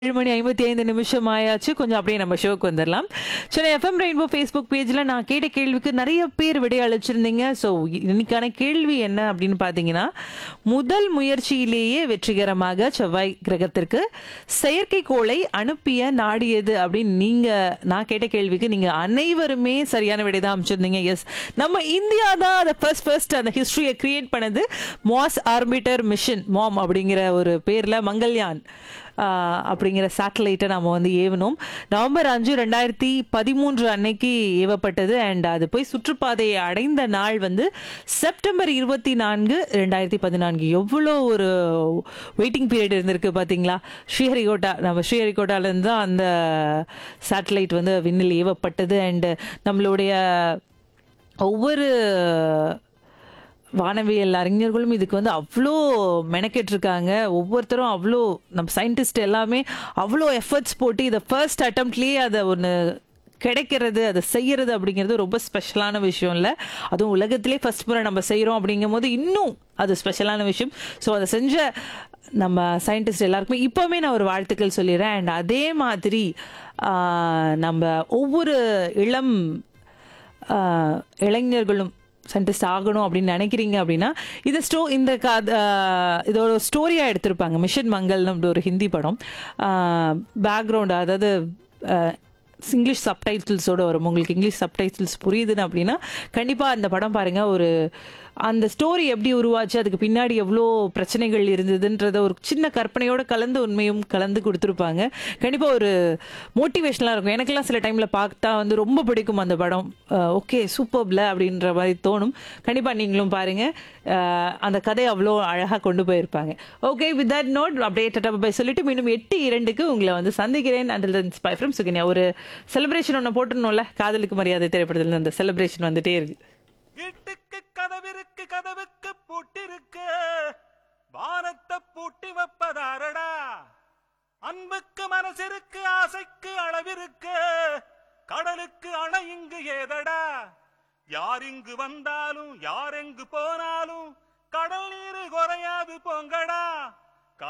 ஏழு மணி ஐம்பத்தி ஐந்து நிமிஷம் ஆயாச்சு கொஞ்சம் அப்படியே நம்ம ஷோக்கு வந்துடலாம் சென்னை எஃப்எம் ரெயின்போ ஃபேஸ்புக் பேஜில் நான் கேட்ட கேள்விக்கு நிறைய பேர் விடை அளிச்சிருந்தீங்க ஸோ இன்னைக்கான கேள்வி என்ன அப்படின்னு பார்த்தீங்கன்னா முதல் முயற்சியிலேயே வெற்றிகரமாக செவ்வாய் கிரகத்திற்கு செயற்கைக்கோளை அனுப்பிய நாடு எது அப்படின்னு நீங்கள் நான் கேட்ட கேள்விக்கு நீங்கள் அனைவருமே சரியான விடை தான் அமைச்சிருந்தீங்க எஸ் நம்ம இந்தியா தான் அதை ஃபர்ஸ்ட் ஃபர்ஸ்ட் அந்த ஹிஸ்ட்ரியை கிரியேட் பண்ணது மாஸ் ஆர்பிட்டர் மிஷன் மாம் அப்படிங்கிற ஒரு பேரில் மங்கள்யான் ஆஹ் அப்படிங்கிற சேட்டலைட்டை நம்ம வந்து ஏவனோம் நவம்பர் அஞ்சு ரெண்டாயிரத்தி பதிமூன்று அன்னைக்கு ஏவப்பட்டது அண்ட் அது போய் சுற்றுப்பாதையை அடைந்த நாள் வந்து செப்டம்பர் இருபத்தி நான்கு ரெண்டாயிரத்தி பதினான்கு எவ்வளோ ஒரு வெயிட்டிங் பீரியட் இருந்திருக்கு பார்த்தீங்களா ஸ்ரீஹரிகோட்டா நம்ம ஸ்ரீஹரிகோட்டாலேருந்து தான் அந்த சேட்டலைட் வந்து விண்ணில் ஏவப்பட்டது அண்ட் நம்மளுடைய ஒவ்வொரு வானவியல் அறிஞர்களும் இதுக்கு வந்து அவ்வளோ மெனக்கெட்டு இருக்காங்க ஒவ்வொருத்தரும் அவ்வளோ நம்ம சயின்டிஸ்ட் எல்லாமே அவ்வளோ எஃபர்ட்ஸ் போட்டு இதை ஃபர்ஸ்ட் அட்டம்ப்ட்லேயே அதை ஒன்று கிடைக்கிறது அதை செய்யறது அப்படிங்கிறது ரொம்ப ஸ்பெஷலான விஷயம் இல்லை அதுவும் உலகத்திலே ஃபர்ஸ்ட் முறை நம்ம செய்கிறோம் அப்படிங்கும் போது இன்னும் அது ஸ்பெஷலான விஷயம் ஸோ அதை செஞ்ச நம்ம சயின்டிஸ்ட் எல்லாருக்குமே இப்போவுமே நான் ஒரு வாழ்த்துக்கள் சொல்லிடுறேன் அண்ட் அதே மாதிரி ஆஹ், நம்ம ஒவ்வொரு இளம் ஆஹ், இளைஞர்களும் சயின்டிஸ்ட் ஆகணும் அப்படின்னு நினைக்கிறீங்க அப்படின்னா இது ஸ்டோ இந்த கத ஆஹ் இதோட ஸ்டோரியாக எடுத்திருப்பாங்க மிஷன் மங்கள்னு அப்படி ஒரு ஹிந்தி படம் பேக்ரவுண்ட் அதாவது ஆஹ் இங்கிலீஷ் சப்டைட்டில்ஸோட வரும் உங்களுக்கு இங்கிலீஷ் சப்டைட்டில்ஸ் புரியுதுன்னு அப்படின்னா கண்டிப்பாக அந்த படம் பாருங்கள் ஒரு அந்த ஸ்டோரி எப்படி உருவாச்சு அதுக்கு பின்னாடி எவ்வளோ பிரச்சனைகள் இருந்ததுன்றத ஒரு சின்ன கற்பனையோட கலந்து உண்மையும் கலந்து கொடுத்துருப்பாங்க கண்டிப்பாக ஒரு மோட்டிவேஷனலாக இருக்கும் எனக்கெல்லாம் சில டைமில் பார்த்தா வந்து ரொம்ப பிடிக்கும் அந்த படம் ஓகே சூப்பர்ல அப்படின்ற மாதிரி தோணும் கண்டிப்பாக நீங்களும் பாருங்கள் அந்த கதை அவ்வளோ அழகாக கொண்டு போயிருப்பாங்க ஓகே வித் தட் நோட் அப்படியே டட்டா பை சொல்லிட்டு மீண்டும் எட்டு இரண்டுக்கு உங்களை வந்து சந்திக்கிறேன் until then bye from Sukanya ஒரு செலிப்ரேஷன் ஒன்று போட்டுருணும்ல காதலுக்கு மரியாதை திரைப்படத்தில் அந்த செலிப்ரேஷன் வந்துட்டே இருக்கு வீட்டுக்கு கதவிருக்கு கதவுக்கு பூட்டிருக்கு வானத்தை பூட்டி வைப்பதாரடா அன்புக்கு மனசிற்கு ஆசைக்கு அளவிருக்கு கடலுக்கு அணை இங்கு ஏதடா யார் இங்கு வந்தாலும் யார் எங்கு போனாலும் கடல் நீர் குறையாது போங்கடா